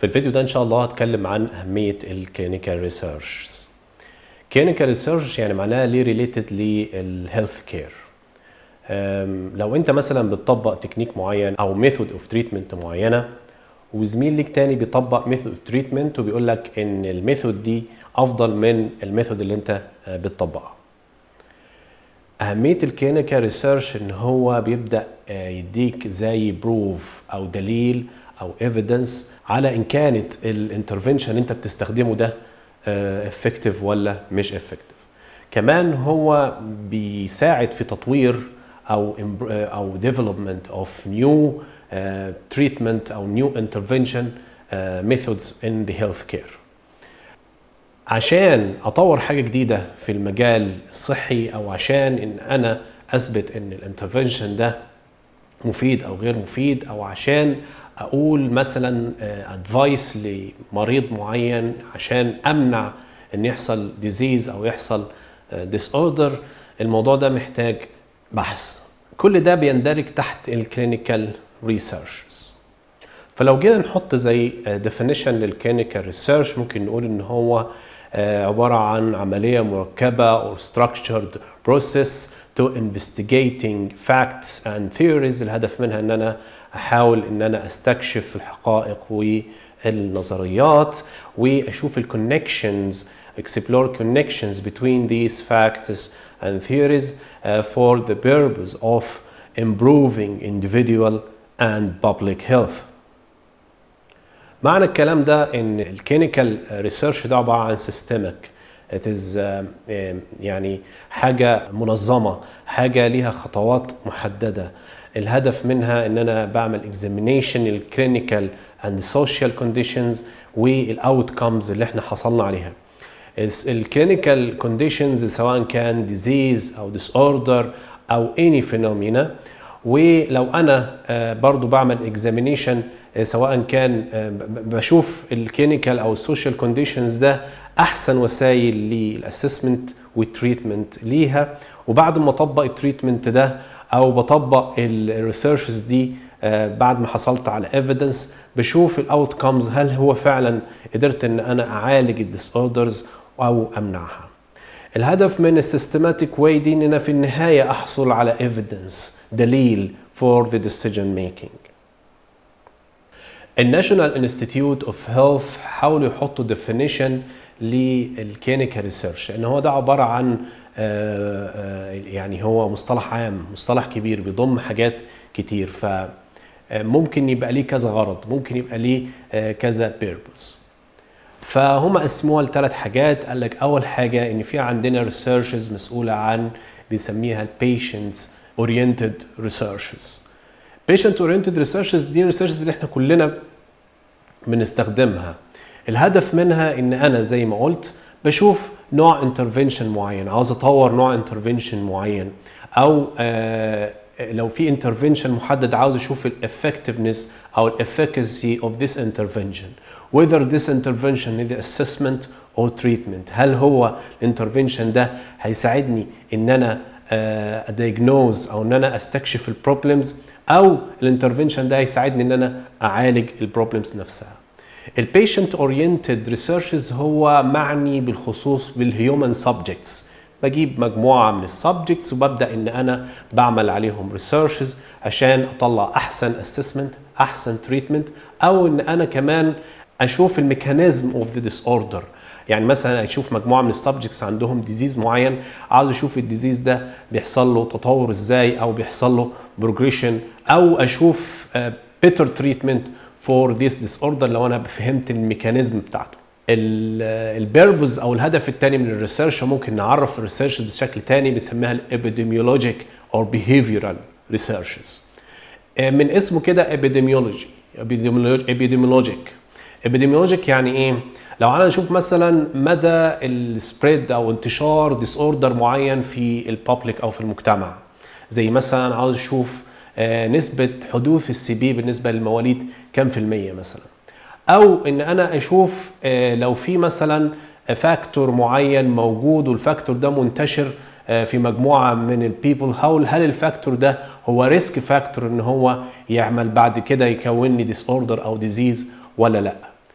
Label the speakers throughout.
Speaker 1: في الفيديو ده ان شاء الله هتكلم عن اهميه الكلينيكال ريسيرش كلينيكال ريسيرش يعني معناها ليه ريليتد للهيلث كير لو انت مثلا بتطبق تكنيك معين او ميثود اوف تريتمنت معينه وزميل ليك تاني بيطبق ميثود اوف تريتمنت وبيقول لك ان الميثود دي افضل من الميثود اللي انت بتطبقها اهميه الكلينيكال ريسيرش ان هو بيبدا يديك زي بروف او دليل او ايفيدنس على ان كانت الانترفنشن اللي انت بتستخدمه ده افكتيف ولا مش افكتيف كمان هو بيساعد في تطوير او او ديفلوبمنت اوف نيو تريتمنت او نيو انترفنشن ميثودز ان ذا هيلث كير عشان اطور حاجه جديده في المجال الصحي او عشان ان انا اثبت ان الانترفنشن ده مفيد او غير مفيد او عشان اقول مثلا ادفايس لمريض معين عشان امنع ان يحصل ديزيز او يحصل ديس اوردر الموضوع ده محتاج بحث كل ده بيندرج تحت الكلينيكال ريسيرشز فلو جينا نحط زي ديفينيشن للكلينيكال ريسيرش ممكن نقول ان هو عباره عن عمليه مركبه or structured process to investigating facts and theories الهدف منها ان انا احاول ان انا استكشف الحقائق والنظريات واشوف الكونكشنز explore connections between these facts and theories uh, for the purpose of improving individual and public health. معنى الكلام ده ان الكلينيكال ريسيرش ده عباره عن سيستمك it is uh, يعني حاجه منظمه حاجه ليها خطوات محدده الهدف منها ان انا بعمل اكزامينيشن الكلينيكال اند سوشيال كونديشنز والاوتكمز اللي احنا حصلنا عليها الكلينيكال كونديشنز سواء كان ديزيز او ديس اوردر او اني فينومينا ولو انا برضو بعمل اكزامينيشن سواء كان بشوف الكلينيكال او السوشيال كونديشنز ده احسن وسائل للاسسمنت والتريتمنت ليها وبعد ما اطبق التريتمنت ده او بطبق الريسيرشز دي بعد ما حصلت على ايفيدنس بشوف الاوت كومز هل هو فعلا قدرت ان انا اعالج الديس اوردرز او امنعها الهدف من السيستماتيك واي دي ان انا في النهايه احصل على ايفيدنس دليل فور ذا ديسيجن ميكينج الناشونال انستيتيوت اوف هيلث حاولوا يحطوا ديفينيشن للكلينيكال ريسيرش ان هو ده عباره عن يعني هو مصطلح عام مصطلح كبير بيضم حاجات كتير فممكن يبقى ليه كذا غرض ممكن يبقى ليه كذا بيربوز فهم قسموها لثلاث حاجات قال لك اول حاجه ان في عندنا ريسيرشز مسؤوله عن بيسميها البيشنت اورينتد ريسيرشز بيشنت اورينتد ريسيرشز دي الريسيرشز اللي احنا كلنا بنستخدمها الهدف منها ان انا زي ما قلت بشوف نوع انترفنشن معين عاوز اطور نوع انترفنشن معين او آه لو في انترفنشن محدد عاوز اشوف الافكتفنس او الافكاسي اوف ذيس انترفنشن whether this intervention is assessment or treatment هل هو الانترفنشن ده هيساعدني ان انا ادياجنوز او ان انا استكشف البروبلمز او الانترفنشن ده هيساعدني ان انا اعالج البروبلمز نفسها البيشنت اورينتد ريسيرشز هو معني بالخصوص بالهيومن سبجكتس بجيب مجموعه من السبجكتس وببدا ان انا بعمل عليهم ريسيرشز عشان اطلع احسن اسسمنت احسن تريتمنت او ان انا كمان اشوف الميكانيزم اوف ذا ديس اوردر يعني مثلا اشوف مجموعه من السبجكتس عندهم ديزيز معين عاوز اشوف الديزيز ده بيحصل له تطور ازاي او بيحصل له بروجريشن او اشوف بيتر تريتمنت فور ذيس ديس اوردر لو انا فهمت الميكانيزم بتاعته البيربوز او الهدف الثاني من الريسيرش ممكن نعرف الريسيرش بشكل ثاني بنسميها الابيديميولوجيك او behavioral ريسيرشز من اسمه كده ابيديميولوجي ابيديميولوجيك ابيديميولوجيك يعني ايه لو انا اشوف مثلا مدى السبريد او انتشار ديس اوردر معين في البابليك او في المجتمع زي مثلا عاوز اشوف نسبة حدوث السي بي بالنسبة للمواليد كام في المية مثلا او ان انا اشوف لو في مثلا فاكتور معين موجود والفاكتور ده منتشر في مجموعه من البيبل هل هل الفاكتور ده هو ريسك فاكتور ان هو يعمل بعد كده يكون لي ديس اوردر او ديزيز ولا لا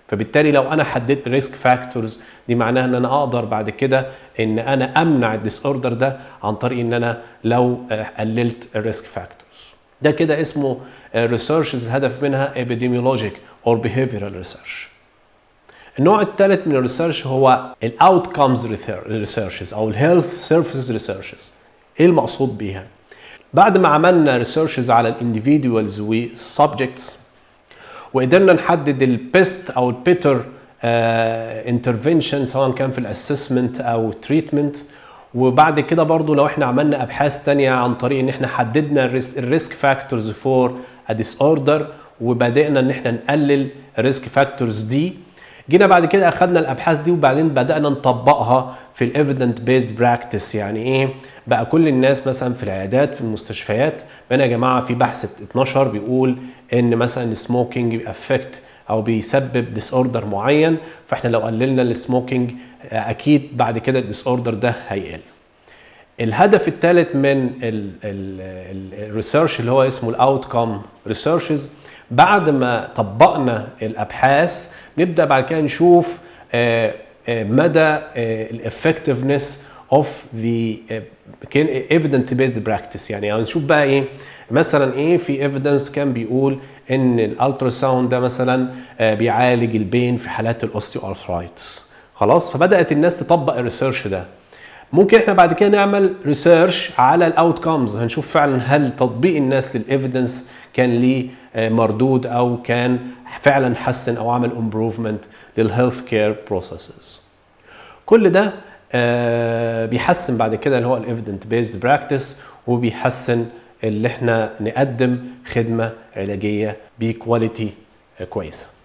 Speaker 1: فبالتالي لو انا حددت ريسك فاكتورز دي معناها ان انا اقدر بعد كده ان انا امنع الديس اوردر ده عن طريق ان انا لو قللت الريسك فاكتورز ده كده اسمه ريسيرشز هدف منها epidemiologic or behavioral research النوع الثالث من الريسيرش هو الاوتكمز ريسيرشز او الهيلث سيرفيسز ريسيرشز ايه المقصود بيها بعد ما عملنا ريسيرشز على الانديفيدوالز والسبجكتس وقدرنا نحدد البيست او البيتر انترفنشن سواء كان في الاسسمنت او التريتمنت وبعد كده برضو لو احنا عملنا ابحاث تانية عن طريق ان احنا حددنا الريسك فاكتورز فور ا ديس اوردر وبدانا ان احنا نقلل الريسك فاكتورز دي جينا بعد كده اخذنا الابحاث دي وبعدين بدانا نطبقها في الايفيدنت بيزد براكتس يعني ايه بقى كل الناس مثلا في العيادات في المستشفيات بقى يا جماعه في بحث 12 بيقول ان مثلا السموكينج بيأفكت او بيسبب ديس اوردر معين فاحنا لو قللنا السموكينج اكيد بعد كده الديس اوردر ده هيقل الهدف الثالث من الريسيرش اللي هو اسمه الاوتكم ريسيرشز بعد ما طبقنا الابحاث نبدا بعد كده نشوف مدى الافكتفنس اوف ذا ايفيدنت بيزد براكتس يعني نشوف بقى ايه مثلا ايه في ايفيدنس كان بيقول ان الالترا ساوند ده مثلا بيعالج البين في حالات الاوستيو ارثرايتس خلاص فبدات الناس تطبق الريسيرش ده ممكن احنا بعد كده نعمل ريسيرش على الاوت كومز هنشوف فعلا هل تطبيق الناس للايفيدنس كان ليه مردود او كان فعلا حسن او عمل امبروفمنت للهيلث كير بروسيسز كل ده بيحسن بعد كده اللي هو الايفيدنت بيزد براكتس وبيحسن اللي احنا نقدم خدمه علاجيه بكواليتي كويسه